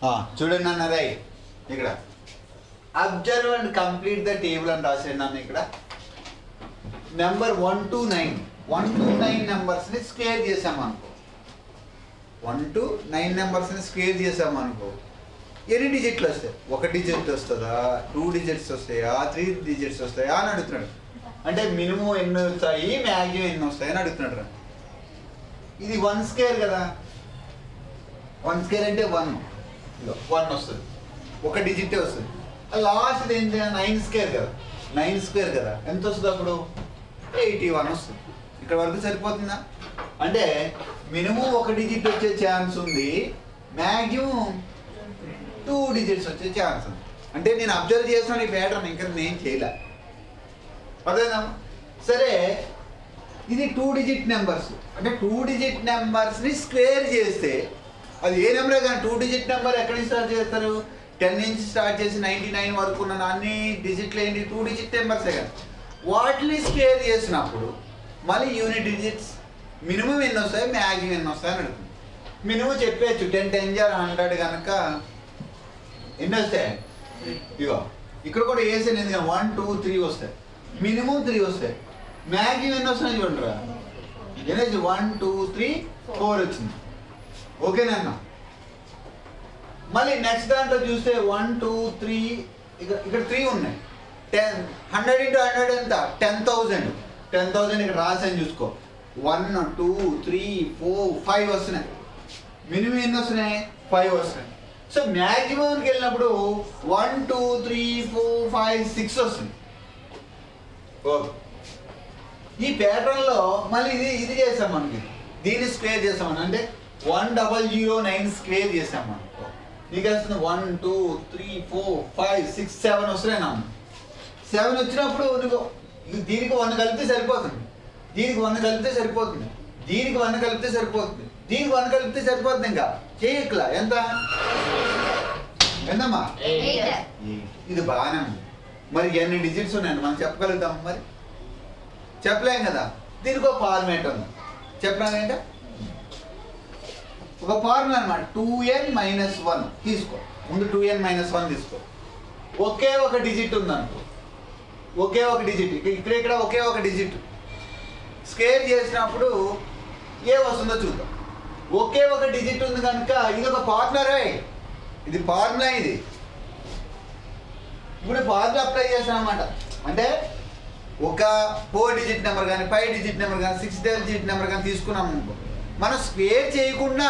చూడండి అన్న రైట్ ఇక్కడ observe and complete the table అని రాసాడు నన్ను ఇక్కడ number one two nine one two nine నెంబర్స్ని స్క్వేర్ చేసాం అనుకో వన్ టు నైన్ నెంబర్స్ని స్క్వేర్ చేసాం అనుకో ఎన్ని డిజిట్లు వస్తాయి ఒక డిజిట్ వస్తుందా టూ డిజిట్స్ వస్తాయా త్రీ డిజిట్స్ వస్తాయా అని అడుగుతున్నాడు అంటే మినిమం ఎన్ని వస్తాయి మ్యాక్సిమం ఎన్ని వస్తాయి అని అడుగుతున్నాడు రా. ఇది వన్ స్క్వేర్ కదా వన్ స్క్వేర్ అంటే వన్ వన్ వస్తుంది ఒక డిజిటే వస్తుంది లాస్ట్ ఏంటి నైన్ స్క్వేర్ కదా నైన్ స్క్వేర్ కదా ఎంత వస్తుంది అప్పుడు ఎయిటీ వన్ వస్తుంది ఇక్కడ వరకు సరిపోతుందా అంటే మినిమం ఒక డిజిట్ వచ్చే ఛాన్స్ ఉంది మ్యాక్సిమం టూ డిజిట్స్ వచ్చే ఛాన్స్ ఉంది అంటే నేను అబ్జర్వ్ చేస్తాను ఈ ప్యాటర్న్ ఇంకా నేను చేయలే అదేనా సరే ఇది టూ డిజిట్ నెంబర్స్ అంటే టూ డిజిట్ నెంబర్స్ని స్క్వేర్ చేస్తే అది ఏ నెంబరే కానీ టూ డిజిట్ నెంబర్ ఎక్కడి నుంచి స్టార్ట్ చేస్తారు టెన్ నుంచి స్టార్ట్ చేసి నైంటీ నైన్ వరకు ఉన్న అన్ని డిజిట్లు ఏంటి టూ డిజిట్ నెంబర్సే కదా వాటిని స్క్వేర్ చేసినప్పుడు మళ్ళీ యూనిట్ డిజిట్స్ మినిమం ఎన్ని వస్తాయి మ్యాక్సిమం ఎన్ని వస్తాయి అని అడుగుతుంది మినిమం చెప్పేయచ్చు టెన్ టెన్ జార్ హండ్రెడ్ కనుక ఎన్ని వస్తాయి ఇగో ఇక్కడ కూడా వేసాను ఎందుకంటే వన్ టూ త్రీ వస్తాయి మినిమం త్రీ వస్తాయి మ్యాక్సిమం ఎన్ని వస్తున్నాయి చూడరా ఎనర్జీ వన్ టూ త్రీ ఫోర్ వచ్చింది ఓకేనన్న మళ్ళీ నెక్స్ట్ దాంట్లో చూస్తే వన్ టూ త్రీ ఇక్కడ ఇక్కడ త్రీ ఉన్నాయి టెన్ హండ్రెడ్ ఇంటూ హండ్రెడ్ ఎంత టెన్ థౌజండ్ టెన్ థౌజండ్ ఇక్కడ రాసాను చూసుకో one two three four five వస్తున్నాయి మినిమం ఎన్ని వస్తున్నాయి ఫైవ్ వస్తున్నాయి సో మ్యాక్సిమంకి వెళ్ళినప్పుడు one two three four five six వస్తుంది ఓకే ఈ ప్యాటర్న్లో మళ్ళీ ఇది ఇది చేసాం మనకి దీన్ని స్క్వేర్ చేసామని అంటే one double zero nine square చేసాం మనకు నీకు వస్తుంది one two three four five six seven వస్తున్నాయి నా సెవెన్ వచ్చినప్పుడు నువ్వు ఇది దీనికి వన్ కలిపితే సరిపోతుంది దీనికి వన్ కలిపితే సరిపోతుంది దీనికి వన్ కలిపితే సరిపోతుంది దీనికి వన్ కలిపితే సరిపోతుంది ఇంకా చేయట్లా ఎంత ఎంతమ్మా ఇది బాగానే ఉంది మరి ఎన్ని డిజిట్స్ ఉన్నాయండి మనం చెప్పగలుగుతాం మరి చెప్పలేం కదా దీనికి ఒక ఫార్మేట్ ఉంది చెప్పడం ఏంటంటే ఒక ఫార్ములా అనమాట టూ ఎన్ మైనస్ వన్ తీసుకో ముందు టూ ఎన్ మైనస్ వన్ తీసుకో ఒకే ఒక డిజిట్ ఉందనుకో ఒకే ఒక డిజిట్ ఇక్కడ ఇక్కడ ఒకే ఒక డిజిట్ స్కేర్ చేసినప్పుడు ఏ వస్తుందో చూద్దాం ఒకే ఒక డిజిట్ ఉంది కనుక ఇది ఒక పార్ట్నరే ఇది ఫార్ములా ఇది ఇప్పుడు ఫార్ములా అప్లై చేసాం అన్నమాట అంటే ఒక ఫోర్ డిజిట్ నెంబర్ కానీ ఫైవ్ డిజిట్ నెంబర్ కానీ సిక్స్ డిజిట్ నెంబర్ కానీ తీసుకున్నాం అనుకో మనం స్క్వేర్ చేయకుండా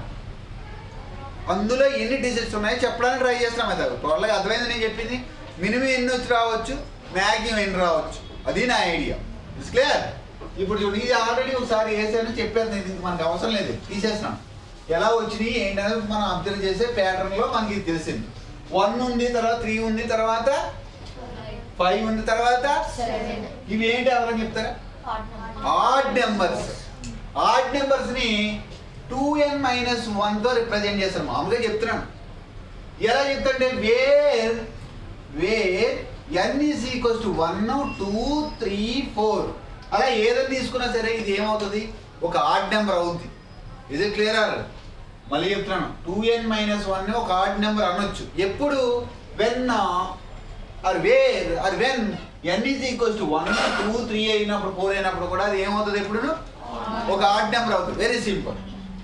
అందులో ఎన్ని డిజిట్స్ ఉన్నాయో చెప్పడానికి ట్రై చేస్తున్నాం అది త్వరగా అర్థమైంది నేను చెప్పింది మినిమం ఎన్ని వచ్చి రావచ్చు మ్యాక్సిమం ఎన్ని రావచ్చు అది నా ఐడియా ఇట్స్ క్లియర్ ఇప్పుడు చూడు ఇది ఆల్రెడీ ఒకసారి వేసాను చెప్పాను నేను ఇంక మనకు అవసరం లేదు తీసేస్తున్నాం ఎలా వచ్చినాయి ఏంటనేది మనం అబ్జర్వ్ చేసే ప్యాటర్న్లో మనకి ఇది తెలిసింది వన్ ఉంది తర్వాత త్రీ ఉంది తర్వాత ఫైవ్ ఉంది తర్వాత ఇవి ఏంటి ఎవరైనా చెప్తారా ఆడ్ నెంబర్స్ ఆడ్ నెంబర్స్ ని టూ ఎన్ మైనస్ వన్ తో రిప్రజెంట్ చేస్తారు మామూలుగా చెప్తున్నాను ఎలా చెప్తుంటే where where n is equals to one two three four అలా ఏదని తీసుకున్నా సరే ఇది ఏమవుతుంది ఒక ఆడ్ నెంబర్ అవుతుంది ఇది క్లియర్ మళ్ళీ చెప్తున్నాను టూ ఎన్ మైనస్ వన్ ఒక ఆడ్ నెంబర్ అనొచ్చు ఎప్పుడు when or where or when n is equals to one two three అయినప్పుడు ఫోర్ అయినప్పుడు కూడా అది ఏమవుతుంది ఎప్పుడు ఒక ఆడ్ నెంబర్ అవుతుంది వెరీ సింపుల్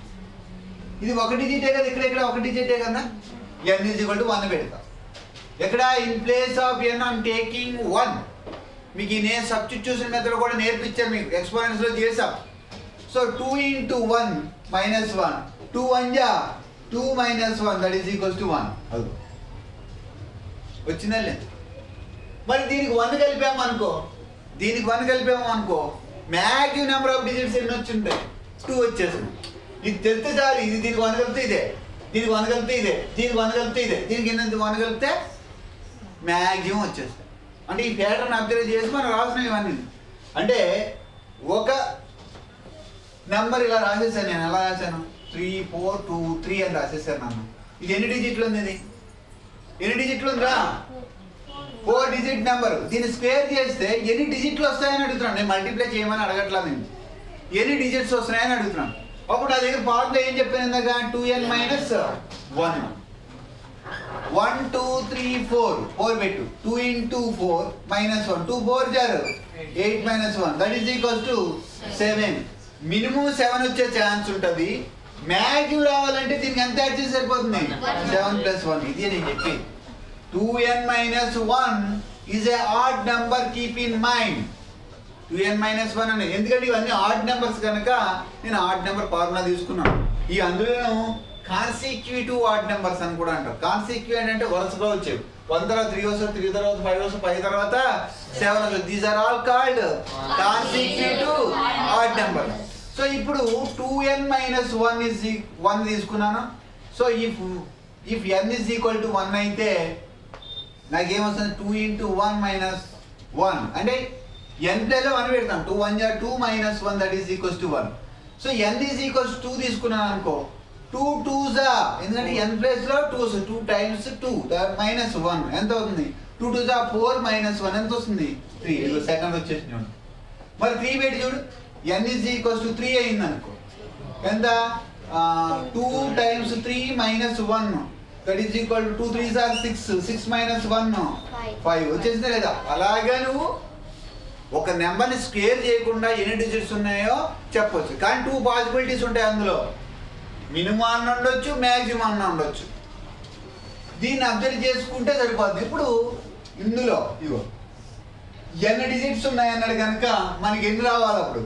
ఇది ఒక డిజిటే కదా ఇక్కడ ఇక్కడ ఒక డిజిటే కదా n is equal to one పెడతా ఎక్కడ in place of n I'm taking one మీకు ఈ నేను సబ్స్టిట్యూషన్ మెథడ్ కూడా నేర్పించాను మీకు ఎక్స్పీరియన్స్ లో చేసాం so two into one minus one two one జా two minus one that is equals to one అది వచ్చిందా లేదు మరి దీనికి వన్ కలిపాము అనుకో దీనికి వన్ కలిపాము అనుకో మ్యాక్సిమం నెంబర్ ఆఫ్ డిజిట్స్ ఎన్ని వచ్చింటాయి టూ వచ్చేసింది ఇది తెలితే చాలు ఇది దీనికి వన్ కలిపితే ఇదే దీనికి వన్ కలిపితే ఇదే దీనికి వన్ కలిపితే ఇదే దీనికి ఎన్ని వన్ కలిపితే మ్యాక్సిమం వచ్చేస్తాయి అంటే ఈ ప్యాటర్న్ అబ్జర్వ్ చేసి మనం రాసిన ఇవన్నీ అంటే ఒక నెంబర్ ఇలా రాసేసాను నేను ఎలా రాశాను త్రీ ఫోర్ టూ త్రీ అని రాసేసాను నన్ను ఇది ఎన్ని డిజిట్లు ఉంది ఇది ఎన్ని డిజిట్లు ఉందా ఫోర్ డిజిట్ నెంబర్ దీన్ని స్క్వేర్ చేస్తే ఎన్ని డిజిట్లు వస్తాయని అడుగుతున్నాను నేను మల్టిప్లై చేయమని అడగట్లేదు నేను ఎన్ని డిజిట్స్ వస్తున్నాయని అడుగుతున్నాను అప్పుడు నా దగ్గర ఫార్ములా ఏం చెప్పాను ఇందాక two n minus one one two three four four పెట్టు two into four minus one two four jar eight minus one that is equals to seven minimum seven వచ్చే ఛాన్స్ ఉంటుంది మ్యాక్సిమం రావాలంటే దీనికి ఎంత యాడ్ చేసి సరిపోతుంది సెవెన్ ప్లస్ వన్ ఇది నేను చెప్పి two n minus one is a odd number keep in mind two n minus one అని ఎందుకంటే ఇవన్నీ ఆడ్ నెంబర్స్ కనుక నేను ఆడ్ నెంబర్ ఫార్ములా తీసుకున్నాను ఈ అందులో కాన్సిక్యూటివ్ ఆడ్ నెంబర్స్ అని కూడా అంటారు కాన్సిక్యూట్ అంటే వరుసగా వచ్చేవి వన్ తర్వాత త్రీ వస్తుంది త్రీ తర్వాత ఫైవ్ వస్తుంది ఫైవ్ తర్వాత సెవెన్ వస్తుంది these are all called consecutive odd number so ఇప్పుడు two n minus one is one తీసుకున్నాను so if if n is equal to one అయితే నాకేమొస్తుంది two into one minus one అంటే n place one పెడతాం two one జా two minus one that is equals to one so n is equals two తీసుకున్నాను అనుకో two two జా ఎందుకంటే n place లో two two times two minus one ఎంత అవుతుంది టూ టూ జా ఫోర్ మైనస్ వన్ ఎంత వస్తుంది త్రీ సెకండ్ వచ్చేసి చూడు మరి త్రీ పెట్టి చూడు n is equals to three అయింది అనుకో ఎంత two times three minus one that is equal to two three are six six minus one five వచ్చేసిందా లేదా అలాగే నువ్వు ఒక నెంబర్ని స్క్వేర్ చేయకుండా ఎన్ని డిజిట్స్ ఉన్నాయో చెప్పొచ్చు కానీ టూ పాసిబిలిటీస్ ఉంటాయి అందులో మినిమం అన్న ఉండొచ్చు మ్యాక్సిమం అన్న ఉండొచ్చు దీన్ని అబ్జర్వ్ చేసుకుంటే సరిపోద్ది ఇప్పుడు ఇందులో ఇగో ఎన్ని డిజిట్స్ ఉన్నాయన్నాడు కనుక మనకి ఎన్ని రావాలి అప్పుడు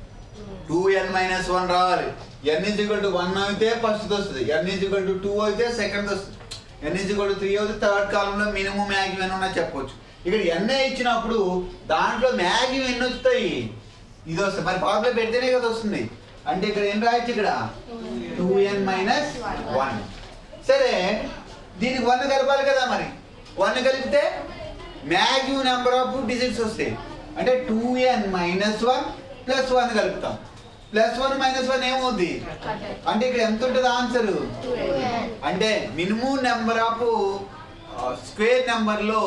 టూ ఎన్ మైనస్ వన్ రావాలి n is equal to one అయితే ఫస్ట్ వస్తుంది n is equal to two అయితే సెకండ్ వస్తుంది n is equal to three అయితే థర్డ్ కాలంలో మినిమం మ్యాక్సిమం ఎన్ని ఉన్నాయి చెప్పొచ్చు ఇక్కడ ఎన్ఏ ఇచ్చినప్పుడు దాంట్లో మ్యాక్సిమం ఎన్ని వస్తాయి ఇది వస్తుంది మరి పాపులర్ పెడితేనే కదా వస్తుంది అంటే ఇక్కడ ఏం రాయొచ్చు ఇక్కడ టూ ఎన్ మైనస్ వన్ సరే దీనికి వన్ కలపాలి కదా మరి వన్ కలిపితే మ్యాక్సిమం నెంబర్ ఆఫ్ డిజిట్స్ వస్తాయి అంటే two n minus one plus one కలుపుతాం ప్లస్ వన్ మైనస్ వన్ ఏమవుద్ది అంటే ఇక్కడ ఎంత ఉంటుంది ఆన్సర్ అంటే మినిమం నెంబర్ ఆఫ్ స్క్వేర్ నెంబర్లో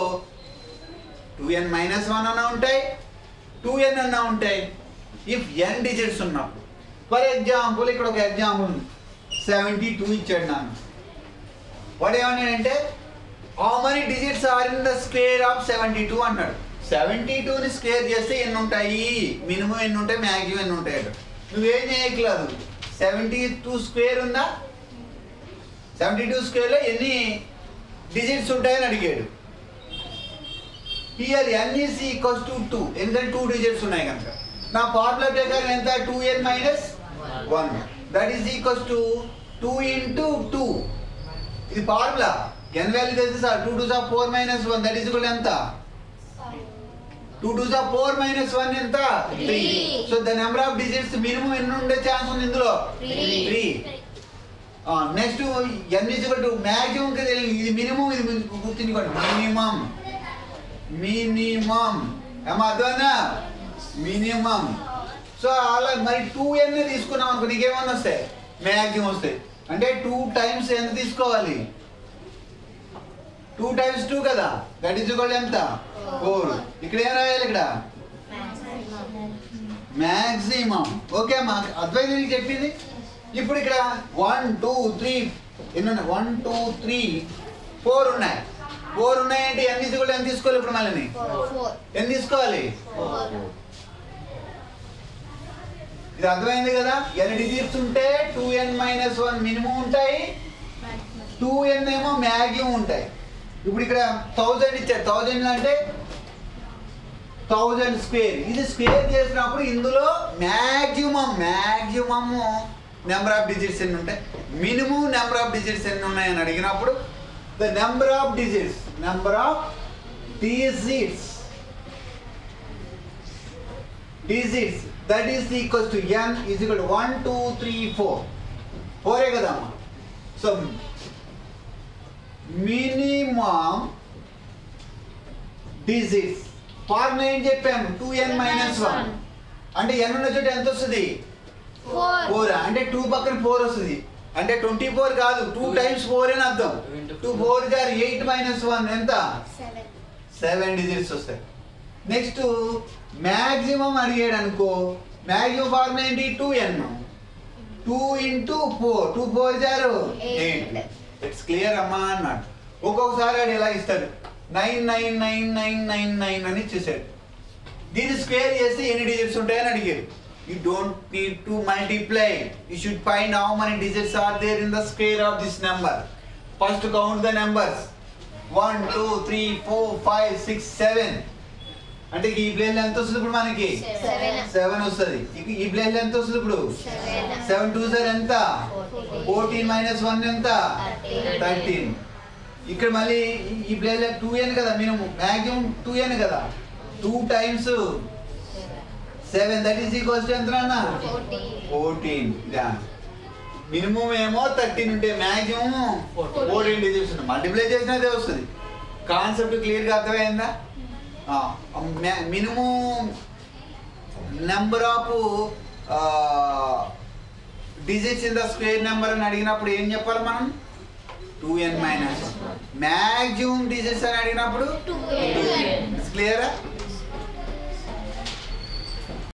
టూ ఎన్ మైనస్ వన్ అన్న ఉంటాయి టూ ఎన్ అన్న ఉంటాయి ఇఫ్ ఎన్ డిజిట్స్ ఉన్నప్పుడు ఫర్ ఎగ్జాంపుల్ ఇక్కడ ఒక ఎగ్జాంపుల్ ఉంది సెవెంటీ టూ ఇచ్చాడు నన్ను వాడు ఏమన్నాడంటే how many digits are in the square of seventy two అన్నాడు సెవెంటీ టూని స్క్వేర్ చేస్తే ఎన్ని ఉంటాయి మినిమం ఎన్ని ఉంటాయి మ్యాక్సిమం ఎన్ని ఉంటాయి అన్నాడు. నువ్వేం చేయట్లేదు సెవెంటీ టూ స్క్వేర్ ఉందా సెవెంటీ టూ స్క్వేర్లో ఎన్ని డిజిట్స్ ఉంటాయని అడిగాడు here n is equals to two ఎందుకంటే టూ డిజిట్స్ ఉన్నాయి కనుక నా ఫార్ములా ప్రకారం ఎంత two n minus one that is equals to two into two ఇది ఫార్ములా ఎన్ వాల్యూ తెలిసి సార్ two two are four minus one that is equal ఎంత two two are four minus one ఎంత three so the number of digits minimum ఎన్ని ఉండే chance ఉంది ఇందులో Three. Three next n equal to maximum ఇది minimum ఇది గుర్తుంచుకోండి minimum minimum ఏమో అర్థమైందా మినిమం సో అలా మరి టూ ఎన్ తీసుకున్నాం అనుకో నీకేమన్నా వస్తాయి మ్యాక్సిమం వస్తాయి అంటే టూ టైమ్స్ ఎంత తీసుకోవాలి టూ టైమ్స్ టూ కదా దట్ ఈజ్ ఎంత ఫోర్ ఇక్కడ ఏం రాయాలి ఇక్కడ మ్యాక్సిమం ఓకే మా అద్వైత నీకు చెప్పింది ఇప్పుడు ఇక్కడ వన్ టూ త్రీ ఎన్ని ఉన్నాయి వన్ టూ త్రీ ఫోర్ ఉన్నాయి ఫోర్ ఉన్నాయంటే ఎన్ని తీసుకోవాలి ఎంత తీసుకోవాలి ఇప్పుడు మళ్ళీ ఎన్ని తీసుకోవాలి ఇది అర్థమైంది కదా ఎన్ని డిజిట్స్ ఉంటే two n minus one minimum ఉంటాయి టూ ఎన్ ఏమో మ్యాక్సిమం ఉంటాయి ఇప్పుడు ఇక్కడ థౌజండ్ ఇచ్చారు థౌజండ్ అంటే థౌజండ్ స్క్వేర్ ఇది స్క్వేర్ చేసినప్పుడు ఇందులో maximum maximum number of digits ఎన్ని ఉంటాయి మినిమం నెంబర్ ఆఫ్ డిజిట్స్ ఎన్ని ఉన్నాయని అడిగినప్పుడు the number of digits number of digits digits that is equals to n is equal to one two three four ఫోరే కదమ్మా సో మినిమం డిజిట్స్ ఫార్ములా ఏం చెప్పాము two n minus one అంటే ఎన్ ఉన్న చోట ఎంత వస్తుంది ఫోర్ అంటే టూ పక్కన ఫోర్ వస్తుంది అంటే ట్వంటీ ఫోర్ కాదు టూ టైమ్స్ ఫోర్ అని అర్థం two four are eight minus one ఎంత సెవెన్ డిజిట్స్ వస్తాయి నెక్స్ట్ మ్యాక్సిమం అడిగాడు అనుకో మ్యాక్సిమం ఫార్ములా ఏంటి two n two into four two four jar eight it's clear అమ్మా అన్నాడు ఒక్కొక్కసారి ఆడు ఎలా ఇస్తాడు nine nine nine nine nine nine అని ఇచ్చేసాడు దీన్ని స్క్వేర్ చేస్తే ఎన్ని డిజిట్స్ ఉంటాయని అడిగారు you don't need to multiply you should find how many digits are there in the square of this number first count the numbers one two three four five six seven అంటే ఈ plane ఎంత వస్తుంది ఇప్పుడు మనకి Seven. Seven వస్తుంది ఇక ఈ plane ఎంత వస్తుంది ఇప్పుడు సెవెన్ టూ సార్ ఎంత ఫోర్టీన్ మైనస్ వన్ ఎంత థర్టీన్ ఇక్కడ మళ్ళీ ఈ- ఈ ప్లేస్ టూ ఎన్ కదా మినిమం మ్యాక్సిమం టూ ఎన్ కదా two times seven that is equals ఎంత అన్న ఫోర్టీన్ మినిమం ఏమో థర్టీన్ ఉంటే మ్యాక్సిమం ఫోర్టీన్ డిజిట్స్ ఉంటాయి మల్టిప్లై చేసినా అదే వస్తుంది కాన్సెప్ట్ క్లియర్గా అర్థమైందా minimum number of digits in the square number అని అడిగినప్పుడు ఏం చెప్పాలి మనం two n minus maximum digits అని అడిగినప్పుడు క్లియరా